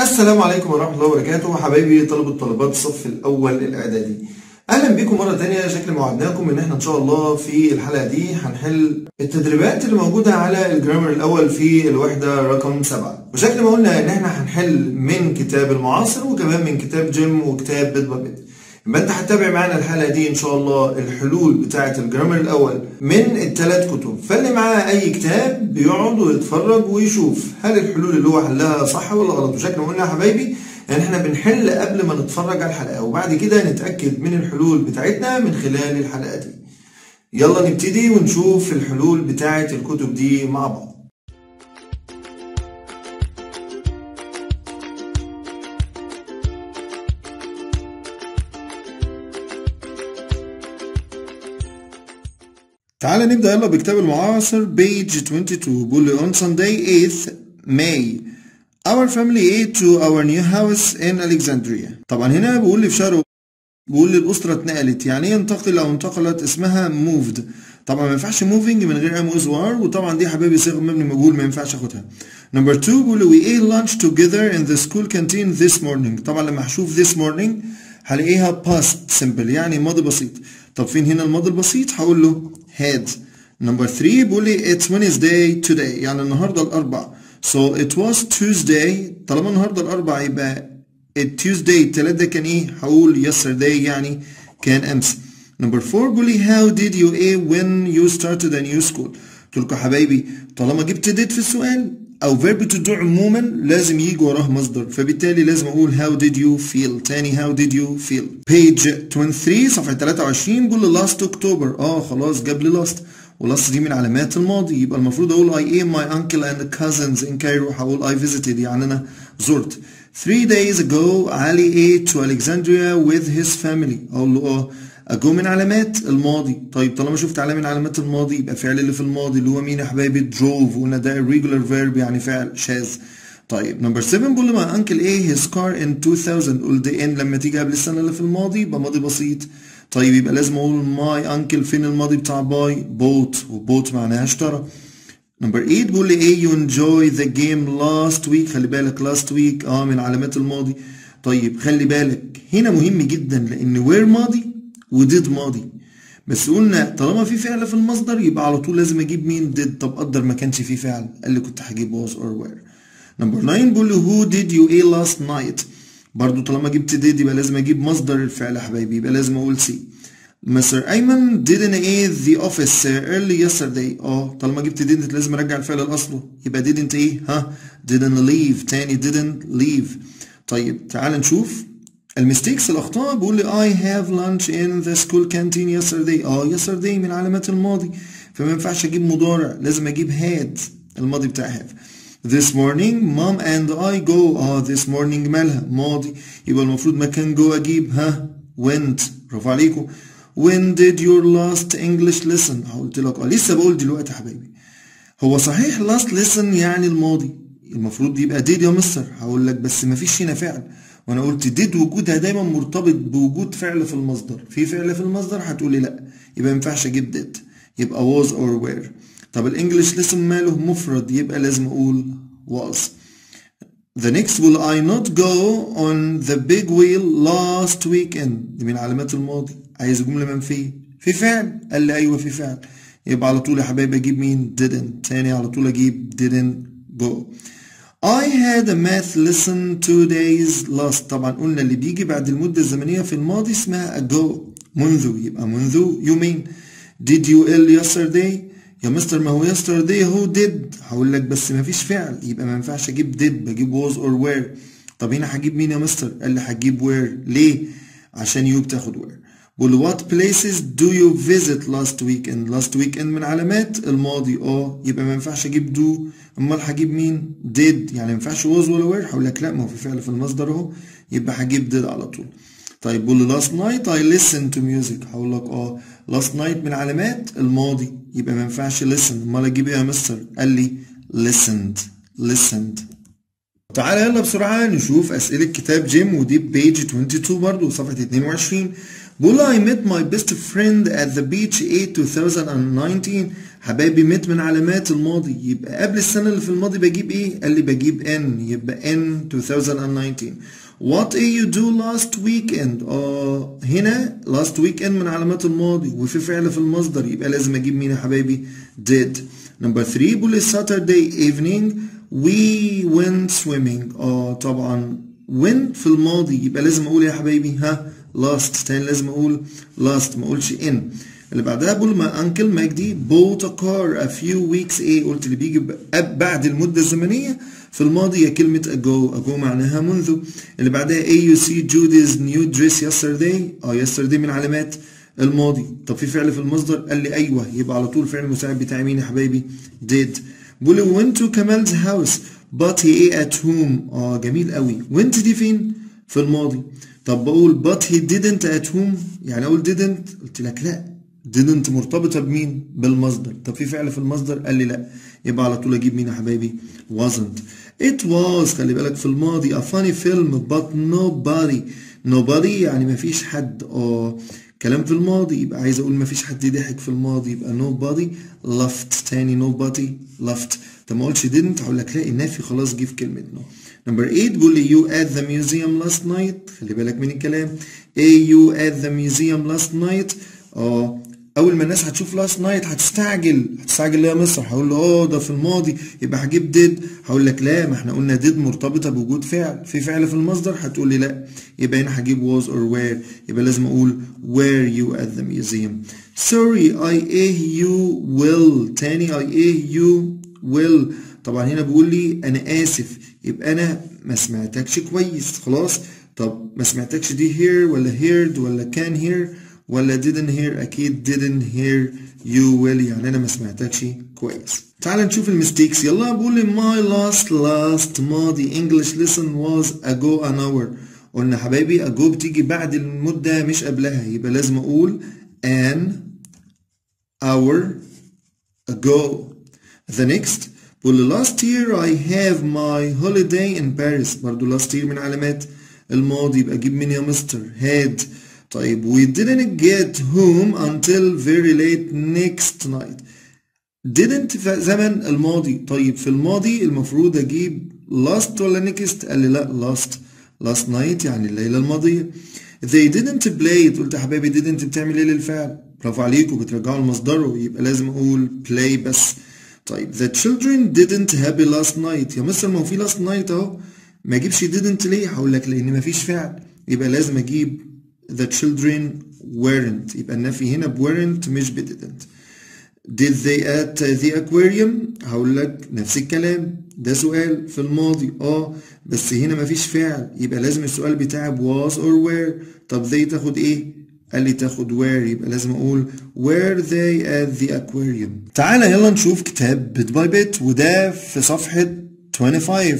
السلام عليكم ورحمة الله وبركاته حبايبي طلبة طالبات الصف الأول الإعدادي أهلا بكم مرة تانية شكل ما وعدناكم إن إحنا إن شاء الله في الحلقة دي هنحل التدريبات اللي موجودة على الجرامر الأول في الوحدة رقم سبعة وشكل ما قلنا إن إحنا هنحل من كتاب المعاصر وكمان من كتاب جيم وكتاب بيت بابيت يبقى انت هتتابع معانا الحلقه دي ان شاء الله الحلول بتاعه الجرامر الاول من الثلاث كتب فاللي معاه اي كتاب بيقعد ويتفرج ويشوف هل الحلول اللي هو حلها صح ولا غلط وشكل ما قلنا يا حبايبي ان احنا بنحل قبل ما نتفرج على الحلقه وبعد كده نتاكد من الحلول بتاعتنا من خلال الحلقه دي يلا نبتدي ونشوف الحلول بتاعه الكتب دي مع بعض تعالى نبدأ يلا بكتاب المعاصر page 22 بيقول لي on Sunday 8th May our family ate to our new house in Alexandria طبعا هنا بيقول لي في شهر بيقول لي الأسرة اتنقلت يعني ايه انتقل أو انتقلت اسمها moved طبعا ما ينفعش moving من غير ام از وار وطبعا دي حبايبي صيغه مبني مجهول ما ينفعش اخدها نمبر 2 بيقول لي we ate lunch together in the school canteen this morning طبعا لما هشوف this morning هلاقيها past simple يعني ماضي بسيط طب فين هنا الماضي البسيط هقول له had نمبر 3 بيقول لي it's Wednesday today يعني النهارده الاربع so it was Tuesday طالما النهارده الاربع يبقى Tuesday التلات ده كان ايه هقول yesterday يعني كان امس نمبر 4 بيقول لي how did you a when you started a new school قلت لكم يا حبايبي طالما جبت did في السؤال او verb to do عموما لازم يجي وراه مصدر فبالتالي لازم اقول how did you feel تاني how did you feel page 23 صفحة 23 بيقول لي last October اه خلاص جاب لي last ولاست دي من علامات الماضي يبقى المفروض اقول I ate my uncle and cousins in Cairo هقول I visited يعني انا زرت 3 days ago علي ate to Alexandria with his family اقول له اه اجو من علامات الماضي طيب طالما شفت علامه من علامات الماضي يبقى فعل اللي في الماضي اللي هو مين يا حبايبي drove قلنا ده irregular verb يعني فعل شاذ طيب نمبر 7 بقول مع انكل ايه his car in 2000 قلت ان لما تيجي قبل السنه اللي في الماضي يبقى ماضي بسيط طيب يبقى لازم اقول ماي انكل فين الماضي بتاع باي بوت وبوت معناها اشترى نمبر 8 بيقول لي ايه you enjoy the game last week خلي بالك last week اه من علامات الماضي طيب خلي بالك هنا مهم جدا لان وير ماضي وديد ماضي بس قلنا طالما في فعل في المصدر يبقى على طول لازم اجيب مين ديد طب قدر ما كانش في فعل قال لي كنت هجيب was or where نمبر 9 بيقول لي who did you eat last night برضو طالما جبت did يبقى لازم اجيب مصدر الفعل يا حبايبي يبقى لازم اقول سي مستر ايمن didn't eat the office early yesterday اه طالما جبت didn't لازم ارجع الفعل لاصله يبقى didn't ايه ها didn't leave تاني didn't leave طيب تعال نشوف المستيكس الاخطاء بيقول لي I have lunch in the school canteen yesterday اه yesterday من علامات الماضي فما ينفعش اجيب مضارع لازم اجيب had الماضي بتاع have this morning mom and I go اه this morning مالها ماضي يبقى المفروض مكان جو اجيب ها went برافو عليكم when did your last English lesson قلت لك اه لسه بقول دلوقتي يا حبايبي هو صحيح last lesson يعني الماضي المفروض يبقى did يا مستر هقول لك بس مفيش هنا فعل وانا قلت ديد وجودها دايما مرتبط بوجود فعل في المصدر في فعل في المصدر هتقولي لا يبقى ما ينفعش اجيب ديد يبقى was or were طب الانجليش لسن ماله مفرد يبقى لازم اقول was The next will I not go on the big wheel last weekend دي من علامات الماضي عايز جملة منفية في فعل قال لي ايوه في فعل يبقى على طول يا حبايبي اجيب مين didn't تاني على طول اجيب didn't go I had a math lesson two days last طبعا قلنا اللي بيجي بعد المدة الزمنية في الماضي اسمها ago منذ يبقى منذ يومين did you ill yesterday يا مستر ما هو yesterday هو did هقول لك بس ما فيش فعل يبقى ما ينفعش اجيب did بجيب was or were طب هنا هجيب مين يا مستر قال لي هجيب where ليه عشان يو بتاخد where بقول what places do you visit last weekend last weekend من علامات الماضي اه يبقى ما ينفعش اجيب do امال هجيب مين did يعني ما ينفعش was ولا where هقول لك لا ما هو في فعل في المصدر اهو يبقى هجيب did على طول طيب بقول last night I listened to music هقول لك اه last night من علامات الماضي يبقى ما ينفعش listen امال اجيب ايه يا مستر قال لي listened listened تعالى يلا بسرعة نشوف أسئلة كتاب جيم ودي بيج 22 برضو صفحة 22 بقول I met my best friend at the beach 8 2019 حبايبي met من علامات الماضي يبقى قبل السنة اللي في الماضي بجيب ايه؟ قال لي بجيب n يبقى n 2019 What did you do last weekend؟ اه هنا last weekend من علامات الماضي وفي فعل في المصدر يبقى لازم اجيب مين يا حبايبي؟ did نمبر 3 بيقول لي Saturday evening we went swimming اه طبعا went في الماضي يبقى لازم اقول يا حبايبي ها last تاني لازم اقول last ما اقولش in اللي بعدها بقول ما انكل مجدي bought a car a few weeks ايه قلت اللي بيجي بعد المدة الزمنية في الماضي هي كلمة ago ago معناها منذ اللي بعدها ايه you see Judy's new dress yesterday اه yesterday من علامات الماضي طب في فعل في المصدر قال لي ايوه يبقى على طول فعل المساعد بتاعي مين يا حبايبي did بقول went to Kamal's house but he ate at home اه جميل قوي went دي فين في الماضي طب بقول but he didn't at home يعني اقول didn't قلت لك لا didn't مرتبطة بمين بالمصدر طب في فعل في المصدر قال لي لا يبقى على طول اجيب مين يا حبايبي wasn't it was خلي بالك في الماضي a funny film but nobody nobody يعني مفيش حد اه كلام في الماضي يبقى عايز اقول مفيش حد ضحك في الماضي يبقى nobody laughed تاني nobody laughed طب ما اقولش didn't هقول لك لا النافي خلاص جه في كلمة no نمبر 8 بيقول لي you at the museum last night خلي بالك من الكلام ايه you at the museum last night اه اول ما الناس هتشوف لاست نايت هتستعجل هتستعجل ليه يا مصر هقول له اه ده في الماضي يبقى هجيب ديد هقول لك لا ما احنا قلنا ديد مرتبطه بوجود فعل في فعل في المصدر هتقول لي لا يبقى هنا هجيب was or where يبقى لازم اقول were you at the museum sorry I a you will تاني I a you will طبعا هنا بيقول لي انا اسف يبقى انا ما سمعتكش كويس خلاص طب ما سمعتكش دي hear ولا heard ولا can hear ولا didn't hear أكيد didn't hear you well يعني أنا ما سمعتكش كويس تعال نشوف المستيكس يلا بقول لي my last last ماضي English lesson was ago an hour قلنا حبايبي ago بتيجي بعد المدة مش قبلها يبقى لازم أقول an hour ago the next بقول لي last year I have my holiday in Paris برضو last year من علامات الماضي يبقى أجيب مين يا مستر had طيب we didn't get home until very late next night didn't في زمن الماضي طيب في الماضي المفروض اجيب last ولا next قال لي لا last last night يعني الليلة الماضية they didn't play قلت يا حبايبي didn't بتعمل ايه للفعل برافو عليكم بترجعوا لمصدره يبقى لازم اقول play بس طيب the children didn't happy last night يا مستر ما هو في last night اهو ما اجيبش didn't ليه هقول لك لان مفيش فعل يبقى لازم اجيب the children weren't يبقى النفي هنا ب weren't مش ب didn't did they at the aquarium هقول لك نفس الكلام ده سؤال في الماضي اه بس هنا مفيش فعل يبقى لازم السؤال بتاعي was or were طب they تاخد ايه قال لي تاخد where يبقى لازم اقول were they at the aquarium تعالى يلا نشوف كتاب بيت باي بيت وده في صفحة 25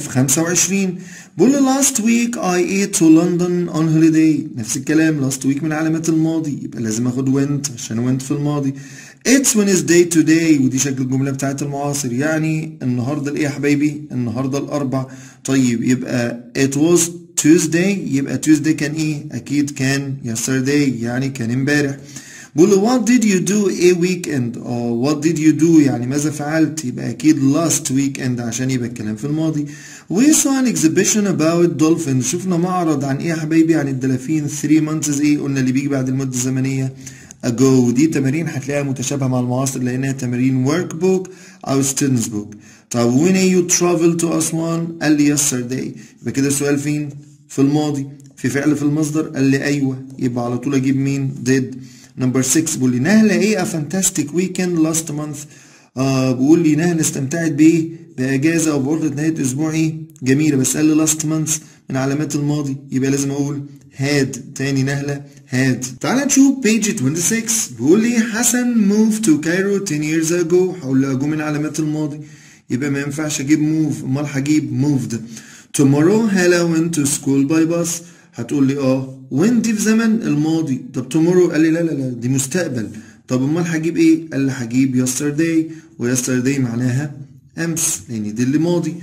25 بقول لي last week I ate to London on holiday نفس الكلام last week من علامات الماضي يبقى لازم اخد went عشان went في الماضي It's Wednesday today ودي شكل الجملة بتاعت المعاصر يعني النهاردة الايه يا حبايبي النهاردة الأربع طيب يبقى it was Tuesday يبقى Tuesday كان ايه أكيد كان yesterday يعني كان امبارح بقول له what did you do a weekend or what did you do يعني ماذا فعلت يبقى أكيد last weekend عشان يبقى الكلام في الماضي we saw an exhibition about dolphins شفنا معرض عن ايه يا حبايبي عن الدلافين 3 months ايه قلنا اللي بيجي بعد المدة الزمنية ago دي تمارين هتلاقيها متشابهة مع المعاصر لأنها تمارين work book أو students book طب when you travel to أسوان قال لي yesterday يبقى كده السؤال فين؟ في الماضي في فعل في المصدر قال لي أيوه يبقى على طول أجيب مين؟ did نمبر 6 بيقول لي نهلة ايه a fantastic weekend last month آه بيقول لي نهلة استمتعت بايه؟ بأجازة أو بعطلة نهاية أسبوع ايه؟ جميلة بس قال لي last month من علامات الماضي يبقى لازم أقول had تاني نهلة had تعال نشوف page 26 بيقول لي حسن moved to Cairo 10 years ago هقول له ago من علامات الماضي يبقى ما ينفعش أجيب move أمال هجيب moved tomorrow Hala went to school by bus هتقول لي اه when دي في زمن الماضي طب tomorrow قال لي لا لا لا دي مستقبل طب امال هجيب ايه قال لي هجيب yesterday و yesterday معناها امس لان دي اللي ماضي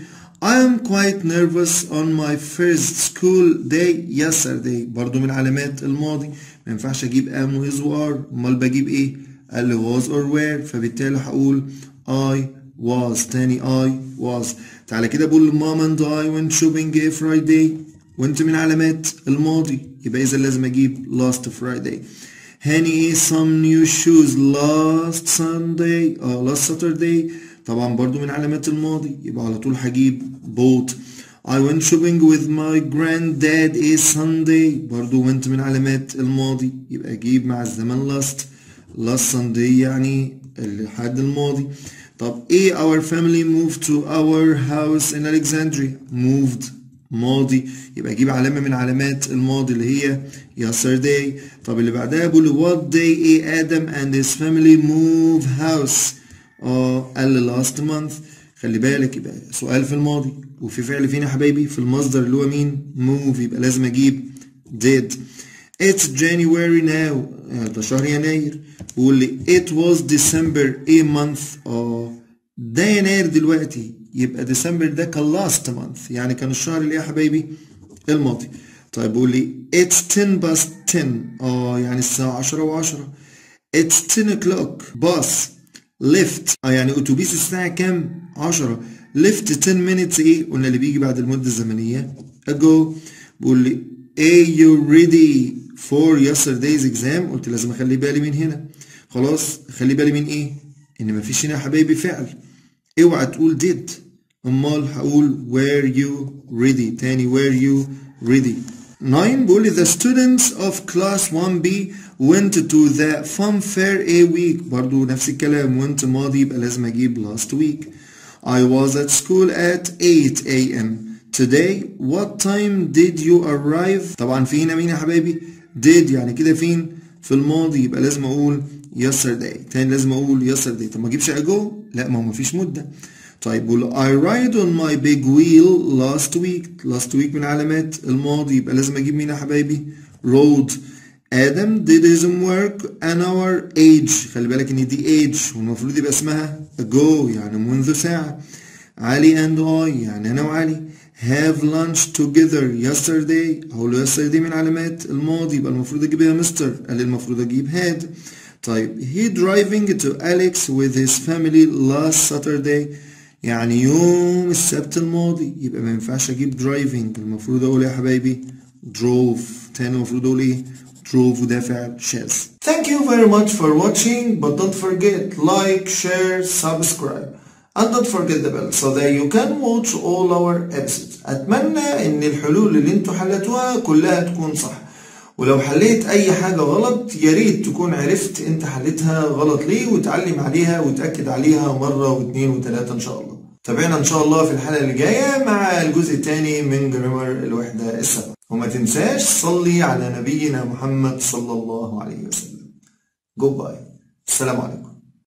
I am quite nervous on my first school day yesterday برضو من علامات الماضي ما ينفعش اجيب am و is و are امال بجيب ايه قال لي was or were فبالتالي هقول I was تاني I was تعالى كده بقول mom and I went shopping a Friday وانت من علامات الماضي يبقى اذا لازم اجيب last Friday هاني some new shoes last Sunday اه last Saturday طبعا برضو من علامات الماضي يبقى على طول هجيب bought I went shopping with my granddad a Sunday برضو went من علامات الماضي يبقى اجيب مع الزمن last last Sunday يعني الحد الماضي طب ايه our family moved to our house in Alexandria moved ماضي يبقى اجيب علامة من علامات الماضي اللي هي yesterday طب اللي بعدها بقول what day ايه آدم and his family move house اه قال لي last month خلي بالك يبقى سؤال في الماضي وفي فعل فين يا حبايبي في المصدر اللي هو مين move يبقى لازم اجيب did It's January now ده شهر يناير بيقول لي it was December a month اه ده يناير دلوقتي يبقى ديسمبر ده كان last month يعني كان الشهر اللي يا حبايبي الماضي طيب بيقول لي it's 10 past 10 اه يعني الساعة 10 و10 it's 10 o'clock bus left اه يعني اتوبيس الساعة كام 10 left 10 minutes ايه قلنا اللي بيجي بعد المدة الزمنية ago بيقول لي are you ready for yesterday's exam قلت لازم اخلي بالي من هنا خلاص خلي بالي من ايه ان مفيش هنا يا حبايبي فعل اوعى تقول did امال هقول were you ready تاني were you ready 9 بيقول لي the students of class 1B went to the fun fair a week برضو نفس الكلام went ماضي يبقى لازم اجيب last week I was at school at 8 a.m. Today what time did you arrive طبعا في هنا مين يا حبايبي did يعني كده فين في الماضي يبقى لازم اقول yesterday تاني لازم اقول yesterday طب ما اجيبش ago لا ما هو مفيش مدة طيب قول I ride on my big wheel last week last week من علامات الماضي يبقى لازم اجيب مين يا حبايبي rode آدم did his homework an hour age خلي بالك ان دي age والمفروض يبقى اسمها ago يعني منذ ساعة علي and I يعني انا وعلي have lunch together yesterday هقول yesterday من علامات الماضي يبقى المفروض اجيبها مستر قال لي المفروض اجيب had طيب he driving to Alex with his family last Saturday يعني يوم السبت الماضي يبقى ما ينفعش اجيب driving المفروض اقول يا حبايبي drove تاني المفروض اقول ايه drove وده فعل شاذ Thank you very much for watching but don't forget like share subscribe and don't forget the bell so that you can watch all our episodes اتمنى ان الحلول اللي انتوا حلتوها كلها تكون صح ولو حليت اي حاجة غلط يا ريت تكون عرفت انت حليتها غلط ليه وتعلم عليها وتأكد عليها مرة واثنين وثلاثة ان شاء الله تابعنا ان شاء الله في الحلقة اللي جاية مع الجزء الثاني من جرامر الوحدة السبعة وما تنساش صلي على نبينا محمد صلى الله عليه وسلم جود باي السلام عليكم